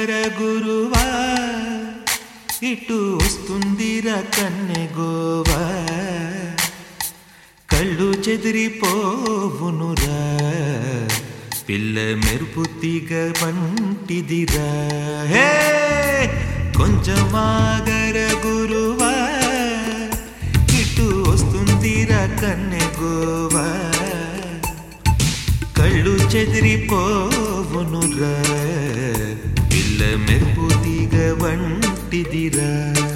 కుంచమాగర గురువా ఇటు వస్తుందిరా కన్నె గోవా కళ్ళు చెదిరిపోవునురా పిల్ల మెరుపు తీగ వంటిదిరా హే కొంచెమాగర గురువా ఇటు వస్తుందిరా కన్నె గోవా కళ్ళు చెదిరిపోవునురా పిల్ల మెరుపు తీగ వంటిదిరా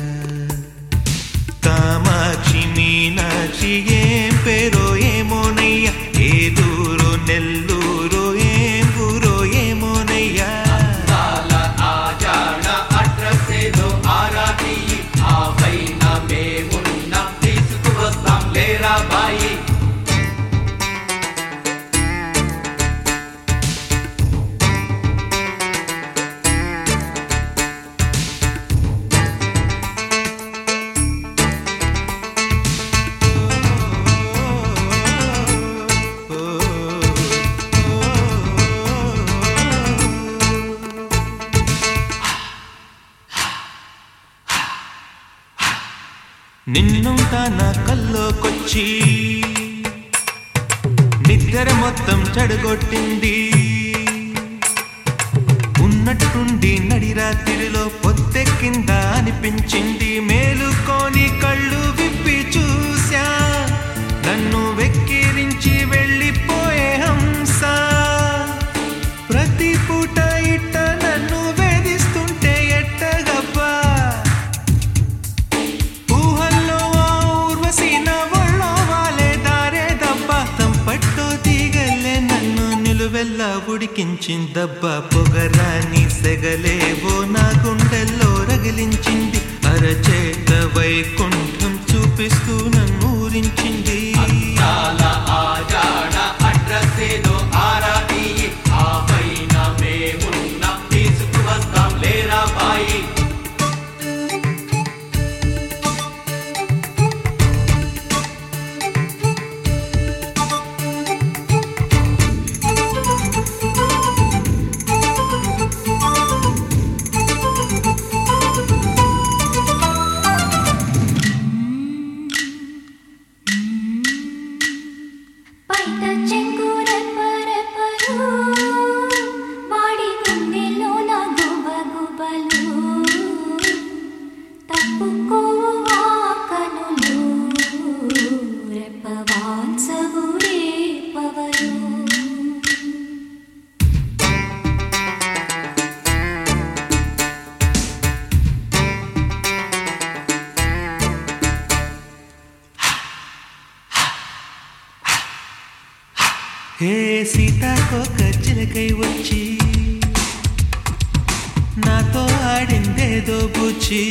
కామాక్షి మీనాక్షి ఏం పేరో ఏమోనయ్యా ఏ దూరో నెల్లూరో ఏం ఊరో ఏమోనయ్యా సాల ఆజాణ అడ్రస్ ఏదో ఆరాది ఆ పైన మేమున్న తీసుకువస్తాం లేరా బాయి నిన్నుంట నా కల్లోకొచ్చి నిద్ర మొత్తం చెడగొట్టింది ఉన్నట్టుండి నడిరాత్రిలో పొత్తెక్కిందా అనిపించింది మేలుకొని కళ్ళు విప్పి చూశా నన్ను వెక్కిరించి వెళ్ళిపోయే హంస ప్రతి పూట ఇట్ట నన్ను వేధిస్తుంటే ఎట్టగబ్బా ఊహల్లో ఆ ఊర్వశి నా ఒళ్ళో వాలే దారే దబ్బ తంపట్టో తీగల్లే నన్ను నిలువెల్లా ఉడికించిందబ్బా పొగరాని సెగలేవో నా గుండెల్లో రగిలించింది అరచేత వైకుంఠం చూపిస్తూ నన్ను ఊరించింది సాల ఆజాణ అడ్రస్ ఏదో ఆరాది ఆ పైన మేమున్న తీసుకువస్తాం లేరా బాయి పైట చెంగురెప్పరెప్పలు, వాడి గుండెలోన గుబగుబలు. తప్పుకోవు ఆ కనులు, రెప్పవాల్సవు రేపవలు. హే సీతాకోక చిలకై వచ్చి నాతో ఆడిందేదో బుచ్చి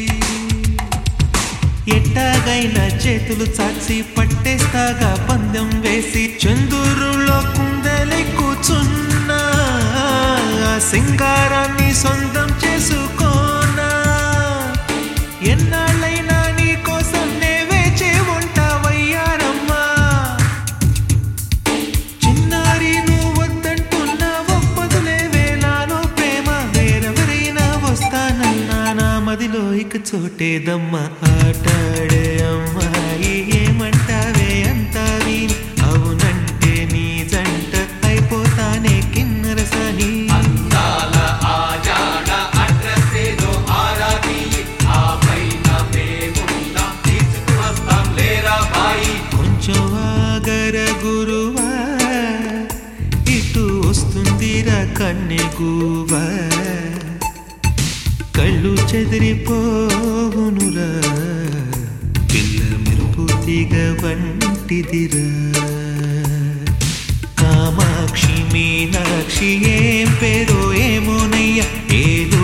ఎట్టాగైనా చేతులు చాచి పట్టేస్తాగా పందెం వేసి చందూరులో కుందలి కూర్చున్నా ఆ సింగారాన్ని సొంతం చేసుకోనా ఎన్నాళ్ళైనా నీ కోసం నే వేచే ఉంటావయ్యారమ్మా చిన్నారి నువ్వు వద్దంటున్నా ఒప్పదులే వేలాలో ప్రేమ వేరెవరైనా వస్తానన్నా నా మదిలో ఇక చోటేదమ్మా ఆటాడే అమ్మాయి ఏమంటావే అంతా విని అవునంటే నీ జంట అయిపోతానే కిన్నరసాని సాల ఆజాణ అడ్రస్ ఏదో ఆరాది ఆ పైన మేమున్న తీసుకువస్తాం లేరా బాయి కొంచెం ఆగర గురువా ఇటు వస్తుందిరా కన్నెగువా కళ్ళు చెదిరిపోవునురా పిల్ల మెరుపు తీగ వంటిదిరా కామాక్షి మీనాక్షి ఏం పేరో ఏమోనయ్యా ఏదో